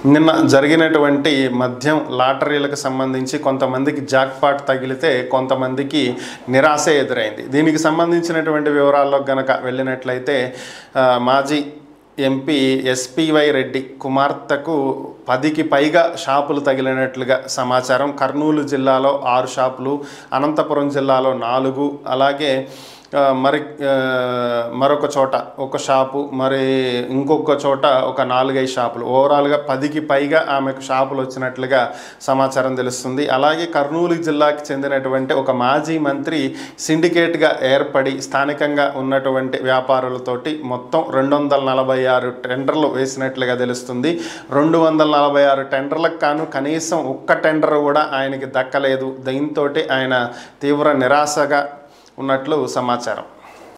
నిన్న జరిగినటువంటి మద్యం లాటరీలకు సంబంధించి కొంతమందికి జాక్పాట్ తగిలితే కొంతమందికి నిరాశ ఎదురైంది దీనికి సంబంధించినటువంటి వివరాల్లో గనక వెళ్ళినట్లయితే ఆ, మాజీ ఎంపీ ఎస్పివై రెడ్డి కుమార్తెకు పదికి పైగా షాపులు తగిలినట్లుగా సమాచారం కర్నూలు జిల్లాలో ఆరు షాపులు అనంతపురం జిల్లాలో నాలుగు అలాగే ఆ, మరి ఆ, మరొక చోట ఒక షాపు మరి ఇంకొక చోట ఒక నాలుగైదు షాపులు ఓవరాల్గా పదికి పైగా ఆమెకు షాపులు వచ్చినట్లుగా సమాచారం తెలుస్తుంది అలాగే కర్నూలు జిల్లాకి చెందినటువంటి ఒక మాజీ మంత్రి సిండికేట్గా ఏర్పడి స్థానికంగా ఉన్నటువంటి వ్యాపారులతోటి మొత్తం రెండు వందల నలభై ఆరు టెండర్లు వేసినట్లుగా తెలుస్తుంది రెండు వందల నలభై ఆరు టెండర్లకు కాను కనీసం ఒక్క టెండర్ కూడా ఆయనకి దక్కలేదు దీంతో ఆయన తీవ్ర నిరాశగా ఉన్నట్లు సమాచారం